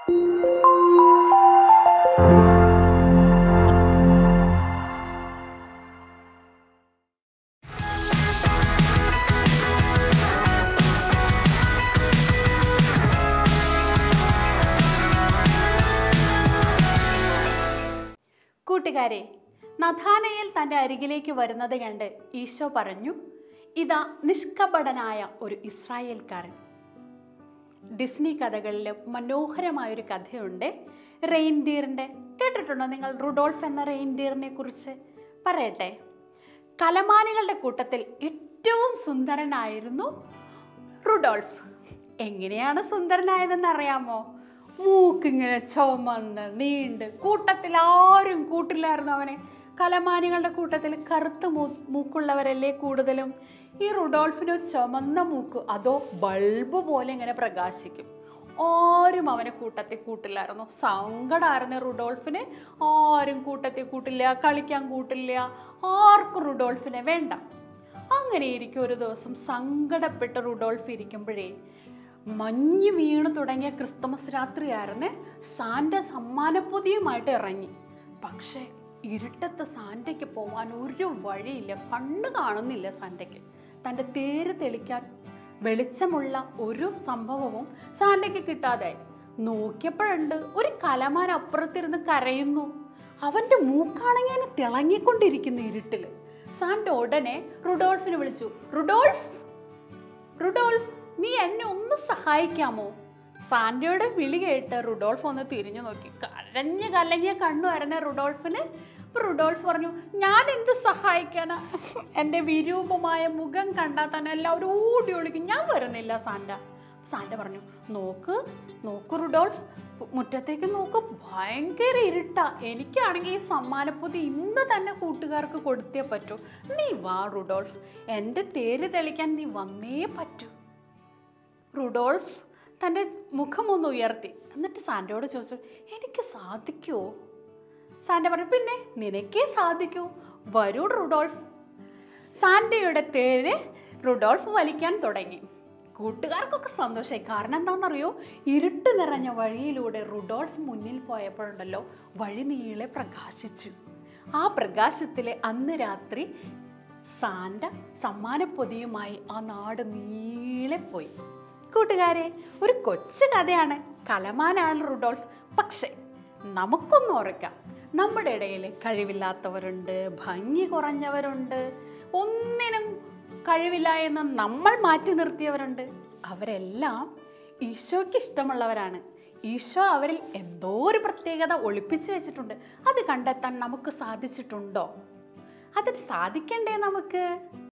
കൂട്ടുകാരെ നഥാനയിൽ തൻ്റെ അരികിലേക്ക് വരുന്നത് കണ്ട് ഈശോ പറഞ്ഞു ഇതാ നിഷ്കപടനായ ഒരു ഇസ്രായേൽക്കാരൻ ഡിസ്നി കഥകളിൽ മനോഹരമായൊരു കഥയുണ്ട് റെയിൻഡിയറിൻ്റെ കേട്ടിട്ടുണ്ടോ നിങ്ങൾ റുഡോൾഫ് എന്ന റെയിൻഡിയറിനെ കുറിച്ച് പറയട്ടെ കലമാനികളുടെ കൂട്ടത്തിൽ ഏറ്റവും സുന്ദരനായിരുന്നു റുഡോൾഫ് എങ്ങനെയാണ് സുന്ദരനായതെന്ന് അറിയാമോ മൂക്കിങ്ങനെ ചുമന്ന് നീണ്ട് കൂട്ടത്തിൽ ആരും കൂട്ടില്ലായിരുന്നു അവനെ കലമാനികളുടെ കൂട്ടത്തിൽ കറുത്ത മൂ മൂക്കുള്ളവരല്ലേ കൂടുതലും ഈ റുഡോൾഫിന് ചുമന്ന മൂക്ക് അതോ ബൾബ് പോലെ ഇങ്ങനെ പ്രകാശിക്കും ആരും അവനെ കൂട്ടത്തിൽ കൂട്ടില്ലായിരുന്നു സങ്കടമായിരുന്നു റുഡോൾഫിന് ആരും കൂട്ടത്തിൽ കൂട്ടില്ല കളിക്കാൻ കൂട്ടില്ല ആർക്കും റുഡോൾഫിനെ വേണ്ട അങ്ങനെ ഇരിക്കും ഒരു ദിവസം സങ്കടപ്പെട്ട് റുഡോൾഫ് ഇരിക്കുമ്പോഴേ മഞ്ഞ് വീണ് തുടങ്ങിയ ക്രിസ്തുമസ് രാത്രിയായിരുന്നേ സാൻ്റെ സമ്മാനപ്പൊതിയുമായിട്ട് ഇറങ്ങി പക്ഷേ ഇരുട്ടത്ത് സാൻ്റയ്ക്ക് പോകാൻ ഒരു വഴിയില്ല കണ്ണ് കാണുന്നില്ല സാൻ്റയ്ക്ക് തൻ്റെ തേര് തെളിക്കാൻ വെളിച്ചമുള്ള ഒരു സംഭവവും സാൻ്റയ്ക്ക് കിട്ടാതായി നോക്കിയപ്പോഴുണ്ട് ഒരു കലമാൻ അപ്പുറത്തിരുന്ന് കരയുന്നു അവൻ്റെ മൂക്കാണെങ്കിൽ അതിന് തിളങ്ങിക്കൊണ്ടിരിക്കുന്നു ഇരുട്ടിൽ സാൻ്റെ ഉടനെ റുഡോൾഫിനെ വിളിച്ചു റുഡോൾഫ് റുഡോൾഫ് നീ എന്നെ ഒന്ന് സഹായിക്കാമോ സാൻഡയുടെ വിളി കേട്ട് റുഡോൾഫ് ഒന്ന് തിരിഞ്ഞു നോക്കി കരഞ്ഞ് കലങ്ങിയ കണ്ണുമായിരുന്നേ റുഡോൾഫിന് അപ്പോൾ റുഡോൾഫ് പറഞ്ഞു ഞാൻ എന്ത് സഹായിക്കാനാ എൻ്റെ വിരൂപമായ മുഖം കണ്ടാൽ തന്നെ എല്ലാവരും ഓടി ഒളിക്കും ഞാൻ വരുന്നില്ല സാൻഡ സാൻഡ പറഞ്ഞു നോക്ക് നോക്ക് റുഡോൾഫ് പു- മുറ്റത്തേക്ക് നോക്ക് ഭയങ്കര ഇരുട്ടാ എനിക്കാണെങ്കിൽ ഈ സമ്മാനപ്പൊതി ഇന്ന് തന്നെ കൂട്ടുകാർക്ക് കൊടുത്തേ പറ്റൂ നീ വാ റുഡോൾഫ് എൻ്റെ തേര് തെളിക്കാൻ നീ വന്നേ പറ്റൂ റുഡോൾഫ് തൻ്റെ മുഖമൊന്ന് ഉയർത്തി എന്നിട്ട് സാൻഡയോട് ചോദിച്ചു എനിക്ക് സാധിക്കുമോ സാൻഡ പറഞ്ഞു പിന്നെ നിനക്കേ സാധിക്കൂ വരൂ റുഡോൾഫ് സാൻഡയുടെ തേര് റുഡോൾഫ് വലിക്കാൻ തുടങ്ങി കൂട്ടുകാർക്കൊക്കെ സന്തോഷമായി കാരണം എന്താണെന്നറിയോ ഇരുട്ട് നിറഞ്ഞ വഴിയിലൂടെ റുഡോൾഫ് മുന്നിൽ പോയപ്പോഴുണ്ടല്ലോ വഴി നീളെ പ്രകാശിച്ചു ആ പ്രകാശത്തിലെ അന്ന് രാത്രി സാന്റ സമ്മാനപ്പൊതിയുമായി ആ നാട് നീളെ പോയി കൂട്ടുകാരെ ഒരു കൊച്ചു കഥയാണ് കലമാനാണ് റുഡോൾഫ് പക്ഷേ നമുക്കൊന്ന് ഓർക്കാം നമ്മുടെ ഇടയിൽ കഴിവില്ലാത്തവരുണ്ട് ഭംഗി കുറഞ്ഞവരുണ്ട് ഒന്നിനും കഴിവില്ല എന്ന് നമ്മൾ മാറ്റി നിർത്തിയവരുണ്ട് അവരെല്ലാം ഈശോയ്ക്ക് ഇഷ്ടമുള്ളവരാണ് ഈശോ അവരിൽ എന്തോ ഒരു പ്രത്യേകത ഒളിപ്പിച്ചു വെച്ചിട്ടുണ്ട് അത് കണ്ടെത്താൻ നമുക്ക് സാധിച്ചിട്ടുണ്ടോ അതിന് സാധിക്കണ്ടേ നമുക്ക്